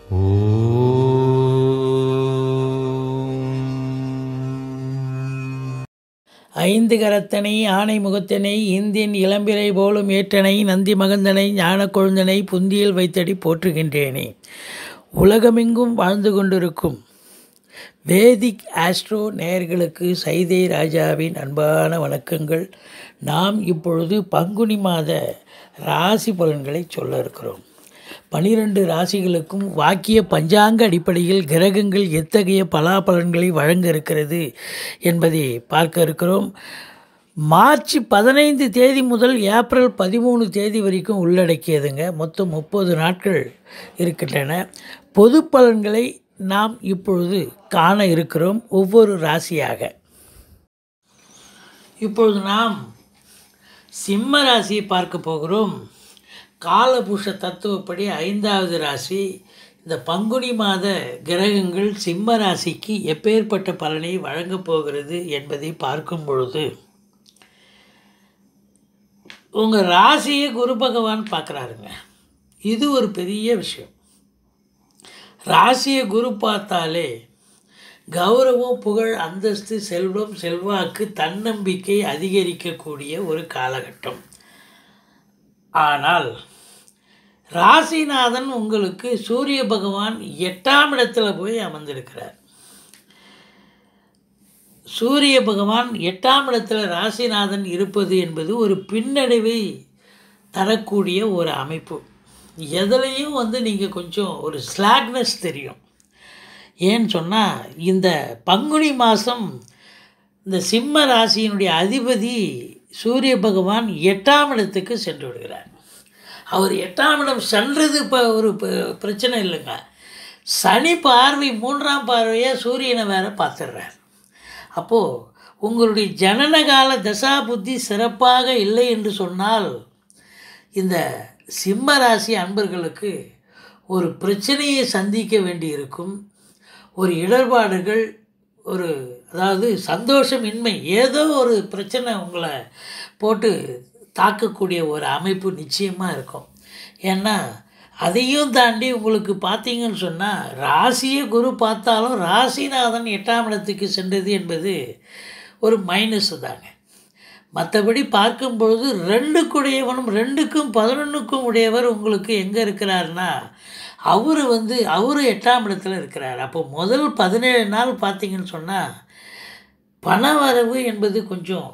ஐந்து கரத்தனை ஆனை முகத்தனை இந்தியன் இளம்பிறை போலும் ஏற்றனை நந்தி மகந்தனை ஞானக் கொழுந்தனை புந்தியில் வைத்தடி போற்றுகின்றேனே உலகமெங்கும் வாழ்ந்து கொண்டிருக்கும் வேதிக் ஆஸ்ட்ரோ நேயர்களுக்கு சைதை ராஜாவின் அன்பான வணக்கங்கள் நாம் இப்பொழுது பங்குனி மாத ராசி பலன்களை சொல்ல இருக்கிறோம் பனிரெண்டு ராசிகளுக்கும் வாக்கிய பஞ்சாங்க அடிப்படையில் கிரகங்கள் எத்தகைய பலாபலன்களை வழங்க இருக்கிறது என்பதை பார்க்க இருக்கிறோம் மார்ச் பதினைந்து தேதி முதல் ஏப்ரல் பதிமூணு தேதி வரைக்கும் உள்ளடக்கியதுங்க மொத்தம் முப்பது நாட்கள் இருக்கின்றன பொது பலன்களை நாம் இப்பொழுது காண இருக்கிறோம் ஒவ்வொரு ராசியாக இப்பொழுது நாம் சிம்ம ராசியை பார்க்க போகிறோம் காலபுஷ தத்துவப்படி ஐந்தாவது ராசி இந்த பங்குனி மாத கிரகங்கள் சிம்ம ராசிக்கு எப்பேற்பட்ட பலனை வழங்கப் போகிறது என்பதை பார்க்கும் பொழுது உங்கள் ராசியை குரு பகவான் பார்க்குறாருங்க இது ஒரு பெரிய விஷயம் ராசியை குரு பார்த்தாலே கௌரவம் புகழ் அந்தஸ்து செல்வம் செல்வாக்கு தன்னம்பிக்கை அதிகரிக்கக்கூடிய ஒரு காலகட்டம் ஆனால் ராசிநாதன் உங்களுக்கு சூரிய பகவான் எட்டாம் இடத்துல போய் அமர்ந்திருக்கிறார் சூரிய பகவான் எட்டாம் இடத்துல ராசிநாதன் இருப்பது என்பது ஒரு பின்னடைவை தரக்கூடிய ஒரு அமைப்பு எதுலேயும் வந்து நீங்கள் கொஞ்சம் ஒரு ஸ்லாக்னஸ் தெரியும் ஏன்னு சொன்னால் இந்த பங்குனி மாதம் இந்த சிம்ம ராசியினுடைய அதிபதி சூரிய பகவான் எட்டாம் இடத்துக்கு சென்று விடுகிறார் அவர் எட்டாம் இடம் சென்றது இப்போ ஒரு ப- பிரச்சனை இல்லைங்க சனி பார்வை மூன்றாம் பார்வையாக சூரியனை வேற பார்த்துடுறார் அப்போது உங்களுடைய ஜனனகால தசா புத்தி சிறப்பாக இல்லை என்று சொன்னால் இந்த சிம்ம ராசி அன்பர்களுக்கு ஒரு பிரச்சனையை சந்திக்க வேண்டியிருக்கும் ஒரு இடர்பாடுகள் ஒரு அதாவது சந்தோஷமின்மை ஏதோ ஒரு பிரச்சனை உங்களை போட்டு தாக்கக்கூடிய ஒரு அமைப்பு நிச்சயமாக இருக்கும் ஏன்னா அதையும் தாண்டி உங்களுக்கு பார்த்தீங்கன்னு சொன்னால் ராசியை குரு பார்த்தாலும் ராசிநாதன் எட்டாம் இடத்துக்கு சென்றது என்பது ஒரு மைனஸ் தாங்க மற்றபடி பார்க்கும் பொழுது ரெண்டுக்குடையவனும் ரெண்டுக்கும் பதினொன்றுக்கும் உடையவர் உங்களுக்கு எங்கே இருக்கிறாருன்னா அவர் வந்து அவர் எட்டாம் இடத்துல இருக்கிறார் அப்போ முதல் பதினேழு நாள் பார்த்தீங்கன்னு சொன்னால் பண வரவு என்பது கொஞ்சம்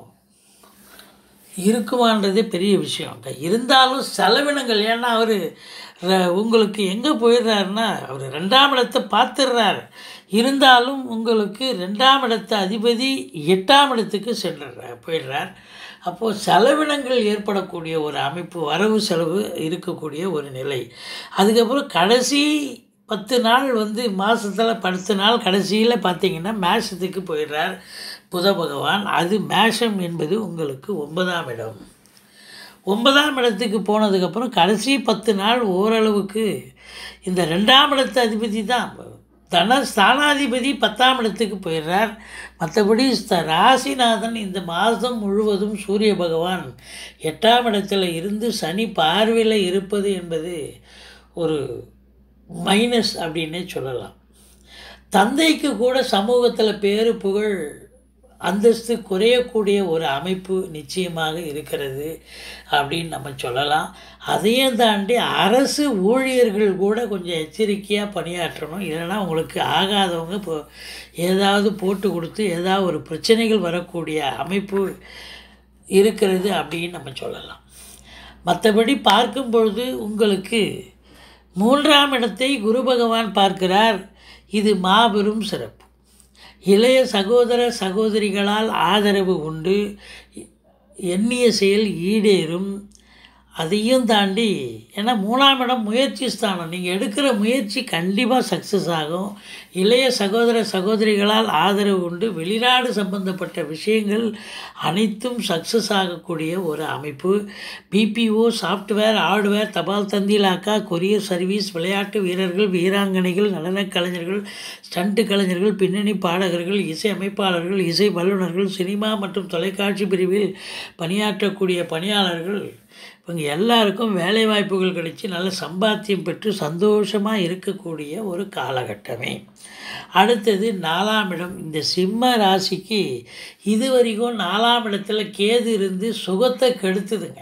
இருக்குமான்றதே பெரிய விஷயம் இருந்தாலும் செலவினங்கள் ஏன்னா அவர் உங்களுக்கு எங்கே போயிடுறாருன்னா அவர் ரெண்டாம் இடத்தை பார்த்துடுறார் இருந்தாலும் உங்களுக்கு ரெண்டாம் இடத்த அதிபதி எட்டாம் இடத்துக்கு சென்றுடுறார் போயிடுறார் அப்போது செலவினங்கள் ஏற்படக்கூடிய ஒரு அமைப்பு வரவு செலவு இருக்கக்கூடிய ஒரு நிலை அதுக்கப்புறம் கடைசி பத்து நாள் வந்து மாதத்தில் பத்து நாள் கடைசியில் பார்த்தீங்கன்னா மேஷத்துக்கு போயிடுறார் புத பகவான் அது மேஷம் என்பது உங்களுக்கு ஒன்பதாம் இடம் ஒன்பதாம் இடத்துக்கு போனதுக்கப்புறம் கடைசி பத்து நாள் ஓரளவுக்கு இந்த ரெண்டாம் இடத்து அதிபதி தான் தன ஸ்தானாதிபதி பத்தாம் இடத்துக்கு போயிடுறார் மற்றபடி ஸ்த- ராசிநாதன் இந்த மாதம் முழுவதும் சூரிய பகவான் எட்டாம் இடத்துல இருந்து சனி பார்வையில் இருப்பது என்பது ஒரு மைனஸ் அப்படின்னே சொல்லலாம் தந்தைக்கு கூட சமூகத்தில் பேரு புகழ் அந்தஸ்து குறையக்கூடிய ஒரு அமைப்பு நிச்சயமாக இருக்கிறது அப்படின்னு நம்ம சொல்லலாம் அதையும் தாண்டி அரசு ஊழியர்கள் கூட கொஞ்சம் எச்சரிக்கையாக பணியாற்றணும் இல்லைன்னா உங்களுக்கு ஆகாதவங்க இப்போ ஏதாவது போட்டு கொடுத்து ஏதாவது ஒரு பிரச்சனைகள் வரக்கூடிய அமைப்பு இருக்கிறது அப்படின்னு நம்ம சொல்லலாம் மற்றபடி பார்க்கும் பொழுது உங்களுக்கு மூன்றாம் இடத்தை குரு பகவான் பார்க்கிறார் இது மாபெரும் சிறப்பு இளைய சகோதர சகோதரிகளால் ஆதரவு உண்டு எண்ணிய செயல் ஈடேறும் அதையும் தாண்டி ஏன்னா மூணாம் இடம் முயற்சி ஸ்தானம் நீங்கள் எடுக்கிற முயற்சி கண்டிப்பாக சக்ஸஸ் ஆகும் இளைய சகோதர சகோதரிகளால் ஆதரவு உண்டு வெளிநாடு சம்பந்தப்பட்ட விஷயங்கள் அனைத்தும் சக்ஸஸ் ஆகக்கூடிய ஒரு அமைப்பு பிபிஓ சாஃப்ட்வேர் ஹார்ட்வேர் தபால் தந்திலாக்கா கொரியர் சர்வீஸ் விளையாட்டு வீரர்கள் வீராங்கனைகள் நடனக் கலைஞர்கள் ஸ்டண்ட் கலைஞர்கள் பின்னணி பாடகர்கள் இசை அமைப்பாளர்கள் இசை வல்லுநர்கள் சினிமா மற்றும் தொலைக்காட்சி பிரிவில் பணியாற்றக்கூடிய பணியாளர்கள் இவங்க எல்லாருக்கும் வேலை வாய்ப்புகள் கிடைச்சி நல்ல சம்பாத்தியம் பெற்று சந்தோஷமாக இருக்கக்கூடிய ஒரு காலகட்டமே அடுத்தது நாலாம் இடம் இந்த சிம்ம ராசிக்கு இது வரைக்கும் நாலாம் இடத்துல கேது இருந்து சுகத்தை கெடுத்துதுங்க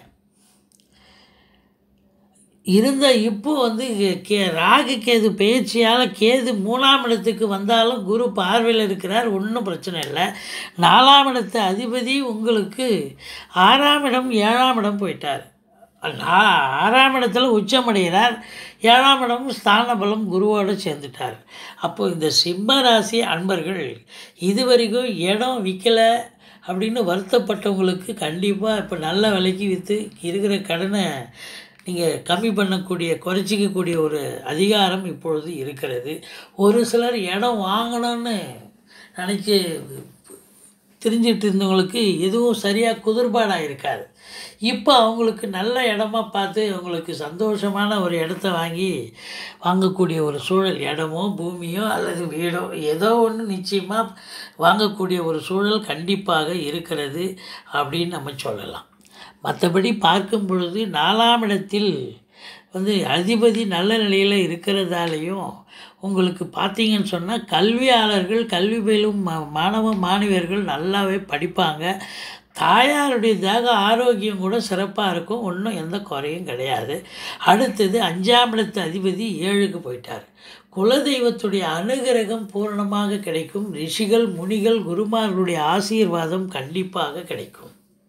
இருந்த இப்போ வந்து கே ராகு கேது பயிற்சியால் கேது மூணாம் இடத்துக்கு வந்தாலும் குரு பார்வையில் இருக்கிறார் ஒன்றும் பிரச்சனை இல்லை நாலாம் இடத்து அதிபதி உங்களுக்கு ஆறாம் இடம் ஏழாம் இடம் போயிட்டார் நான் ஆறாம் இடத்துல உச்சமடைகிறார் ஏழாம் இடம் ஸ்தான பலம் குருவோடு சேர்ந்துட்டார் அப்போ இந்த சிம்ம ராசி அன்பர்கள் இது வரைக்கும் இடம் விற்கலை அப்படின்னு வருத்தப்பட்டவங்களுக்கு கண்டிப்பாக இப்போ நல்ல விலைக்கு விற்று இருக்கிற கடனை நீங்கள் கம்மி பண்ணக்கூடிய குறைச்சிக்கக்கூடிய ஒரு அதிகாரம் இப்பொழுது இருக்கிறது ஒரு சிலர் இடம் வாங்கணும்னு நினச்சி தெரிஞ்சிட்டு இருந்தவங்களுக்கு எதுவும் சரியாக குதிர்பாடாக இருக்காது இப்போ அவங்களுக்கு நல்ல இடமா பார்த்து அவங்களுக்கு சந்தோஷமான ஒரு இடத்த வாங்கி வாங்கக்கூடிய ஒரு சூழல் இடமோ பூமியோ அல்லது வீடோ ஏதோ ஒன்று நிச்சயமாக வாங்கக்கூடிய ஒரு சூழல் கண்டிப்பாக இருக்கிறது அப்படின்னு நம்ம சொல்லலாம் மற்றபடி பார்க்கும் பொழுது நாலாம் இடத்தில் வந்து அதிபதி நல்ல நிலையில் இருக்கிறதாலையும் உங்களுக்கு பார்த்தீங்கன்னு சொன்னால் கல்வியாளர்கள் கல்வி பயிலும் மா- மாணவ மாணவியர்கள் நல்லாவே படிப்பாங்க தாயாருடைய தேக ஆரோக்கியம் கூட சிறப்பாக இருக்கும் ஒன்றும் எந்த குறையும் கிடையாது அடுத்தது அஞ்சாம் இடத்து அதிபதி ஏழுக்கு போயிட்டார் குலதெய்வத்துடைய அனுகிரகம் பூரணமாக கிடைக்கும் ரிஷிகள் முனிகள் குருமார்களுடைய ஆசீர்வாதம் கண்டிப்பாக கிடைக்கும்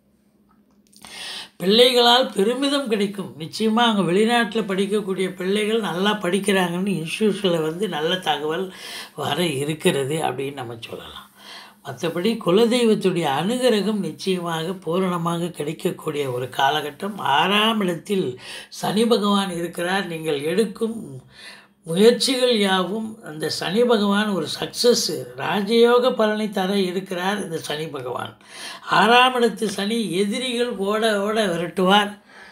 பிள்ளைகளால் பெருமிதம் கிடைக்கும் நிச்சயமாக அங்கே வெளிநாட்டில் படிக்கக்கூடிய பிள்ளைகள் நல்லா படிக்கிறாங்கன்னு இன்ஸ்டியூஷனில் வந்து நல்ல தகவல் வர இருக்கிறது அப்படின்னு நம்ம சொல்லலாம் மற்றபடி குலதெய்வத்துடைய அனுகிரகம் நிச்சயமாக பூரணமாக கிடைக்கக்கூடிய ஒரு காலகட்டம் ஆறாம் இடத்தில் சனி பகவான் இருக்கிறார் நீங்கள் எடுக்கும் முயற்சிகள் யாவும் அந்த சனி பகவான் ஒரு சக்ஸஸ் ராஜயோக பலனை தர இருக்கிறார் இந்த சனி பகவான் ஆறாம் இடத்து சனி எதிரிகள் ஓட ஓட விரட்டுவார்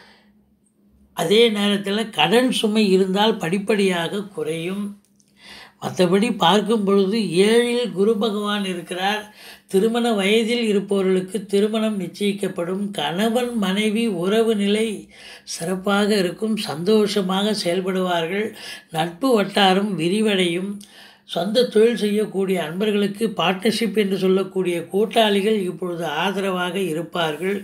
அதே நேரத்தில் கடன் சுமை இருந்தால் படிப்படியாக குறையும் மற்றபடி பார்க்கும் பொழுது ஏழில் குரு பகவான் இருக்கிறார் திருமண வயதில் இருப்பவர்களுக்கு திருமணம் நிச்சயிக்கப்படும் கணவன் மனைவி உறவு நிலை சிறப்பாக இருக்கும் சந்தோஷமாக செயல்படுவார்கள் நட்பு வட்டாரம் விரிவடையும் சொந்த தொழில் செய்யக்கூடிய அன்பர்களுக்கு பார்ட்னர்ஷிப் என்று சொல்லக்கூடிய கூட்டாளிகள் இப்பொழுது ஆதரவாக இருப்பார்கள்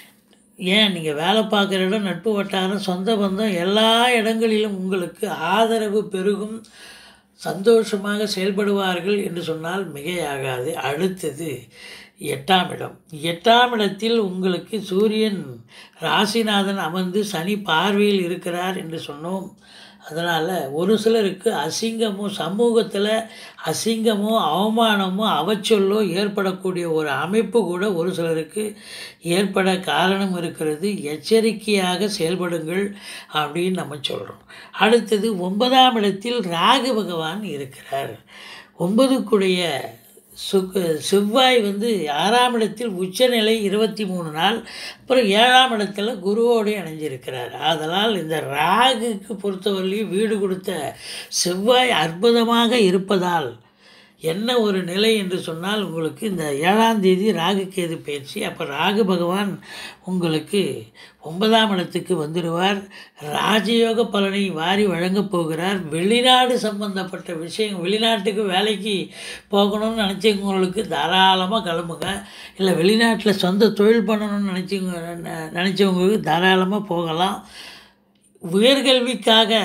ஏன் நீங்கள் வேலை பார்க்குற இடம் நட்பு வட்டாரம் சொந்த பந்தம் எல்லா இடங்களிலும் உங்களுக்கு ஆதரவு பெருகும் சந்தோஷமாக செயல்படுவார்கள் என்று சொன்னால் மிகையாகாது அடுத்தது எட்டாம் இடம் எட்டாம் இடத்தில் உங்களுக்கு சூரியன் ராசிநாதன் அமர்ந்து சனி பார்வையில் இருக்கிறார் என்று சொன்னோம் அதனால் ஒரு சிலருக்கு அசிங்கமோ சமூகத்தில் அசிங்கமோ அவமானமோ அவச்சொல்லோ ஏற்படக்கூடிய ஒரு அமைப்பு கூட ஒரு சிலருக்கு ஏற்பட காரணம் இருக்கிறது எச்சரிக்கையாக செயல்படுங்கள் அப்படின்னு நம்ம சொல்கிறோம் அடுத்தது ஒன்பதாம் இடத்தில் ராகு பகவான் இருக்கிறார் ஒன்பதுக்குடைய சுக் செவ்வாய் வந்து ஆறாம் இடத்தில் உச்சநிலை இருபத்தி மூணு நாள் அப்புறம் ஏழாம் இடத்துல குருவோடு இணைஞ்சிருக்கிறார் அதனால் இந்த ராகுக்கு பொறுத்தவரையிலையும் வீடு கொடுத்த செவ்வாய் அற்புதமாக இருப்பதால் என்ன ஒரு நிலை என்று சொன்னால் உங்களுக்கு இந்த ஏழாம் தேதி ராகு கேது பயிற்சி அப்போ ராகு பகவான் உங்களுக்கு ஒன்பதாம் இடத்துக்கு வந்துடுவார் ராஜயோக பலனை வாரி வழங்கப் போகிறார் வெளிநாடு சம்பந்தப்பட்ட விஷயம் வெளிநாட்டுக்கு வேலைக்கு போகணும்னு நினச்சவங்களுக்கு தாராளமாக கிளம்புங்க இல்லை வெளிநாட்டில் சொந்த தொழில் பண்ணணும்னு நினச்சவங்க நினச்சவங்களுக்கு தாராளமாக போகலாம் உயர்கல்விக்காக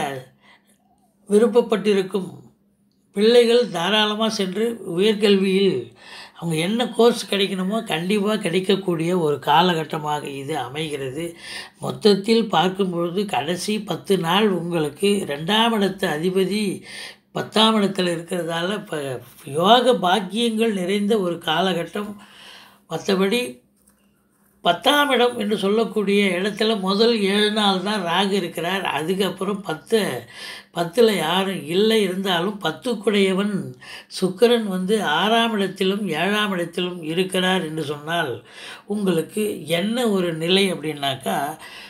விருப்பப்பட்டிருக்கும் பிள்ளைகள் தாராளமாக சென்று உயர்கல்வியில் அவங்க என்ன கோர்ஸ் கிடைக்கணுமோ கண்டிப்பாக கிடைக்கக்கூடிய ஒரு காலகட்டமாக இது அமைகிறது மொத்தத்தில் பார்க்கும்பொழுது கடைசி பத்து நாள் உங்களுக்கு ரெண்டாம் இடத்து அதிபதி பத்தாம் இடத்துல இருக்கிறதால இப்போ யோக பாக்கியங்கள் நிறைந்த ஒரு காலகட்டம் மற்றபடி பத்தாம் இடம் என்று சொல்லக்கூடிய இடத்துல முதல் ஏழு நாள் தான் ராகு இருக்கிறார் அதுக்கப்புறம் பத்து பத்தில் யாரும் இல்லை இருந்தாலும் பத்துக்குடையவன் சுக்கிரன் வந்து ஆறாம் இடத்திலும் ஏழாம் இடத்திலும் இருக்கிறார் என்று சொன்னால் உங்களுக்கு என்ன ஒரு நிலை அப்படின்னாக்கா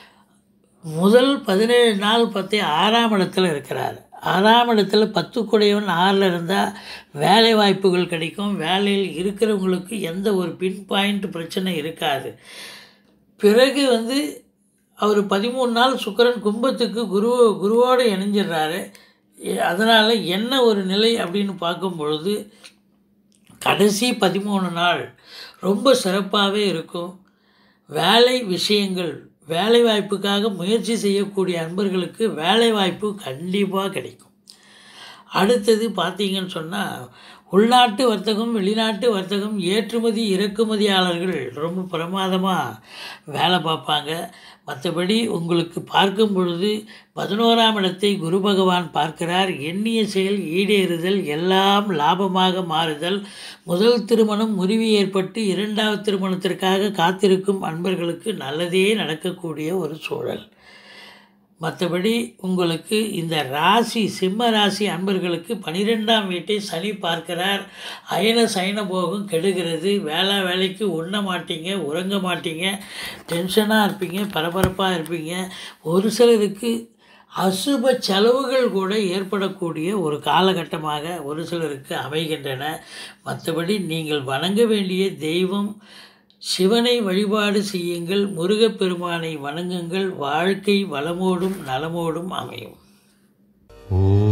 முதல் பதினேழு நாள் பற்றி ஆறாம் இடத்துல இருக்கிறார் ஆறாம் இடத்துல பத்துக்குடையவன் ஆறில் இருந்தால் வேலை வாய்ப்புகள் கிடைக்கும் வேலையில் இருக்கிறவங்களுக்கு எந்த ஒரு பின் பாயிண்ட் பிரச்சனை இருக்காது பிறகு வந்து அவர் பதிமூணு நாள் சுக்கிரன் கும்பத்துக்கு குரு குருவோடு இணைஞ்சிடுறாரு அதனால் என்ன ஒரு நிலை அப்படின்னு பார்க்கும் பொழுது கடைசி பதிமூணு நாள் ரொம்ப சிறப்பாகவே இருக்கும் வேலை விஷயங்கள் வேலை வாய்ப்புக்காக முயற்சி செய்யக்கூடிய அன்பர்களுக்கு வேலை வாய்ப்பு கண்டிப்பாக கிடைக்கும் அடுத்தது பார்த்தீங்கன்னு சொன்னால் உள்நாட்டு வர்த்தகம் வெளிநாட்டு வர்த்தகம் ஏற்றுமதி இறக்குமதியாளர்கள் ரொம்ப பிரமாதமாக வேலை பார்ப்பாங்க மற்றபடி உங்களுக்கு பார்க்கும் பொழுது பதினோராம் இடத்தை குரு பகவான் பார்க்கிறார் எண்ணிய செயல் ஈடேறுதல் எல்லாம் லாபமாக மாறுதல் முதல் திருமணம் முறிவு ஏற்பட்டு இரண்டாவது திருமணத்திற்காக காத்திருக்கும் அன்பர்களுக்கு நல்லதே நடக்கக்கூடிய ஒரு சூழல் மற்றபடி உங்களுக்கு இந்த ராசி சிம்ம ராசி அன்பர்களுக்கு பனிரெண்டாம் வீட்டை சனி பார்க்கிறார் அயன சயன போகம் கெடுகிறது வேலை வேலைக்கு உண்ண மாட்டீங்க உறங்க மாட்டீங்க டென்ஷனாக இருப்பீங்க பரபரப்பாக இருப்பீங்க ஒரு சிலருக்கு அசுப செலவுகள் கூட ஏற்படக்கூடிய ஒரு காலகட்டமாக ஒரு சிலருக்கு அமைகின்றன மற்றபடி நீங்கள் வணங்க வேண்டிய தெய்வம் சிவனை வழிபாடு செய்யுங்கள் முருகப்பெருமானை வணங்குங்கள் வாழ்க்கை வளமோடும் நலமோடும் அமையும் ஓம்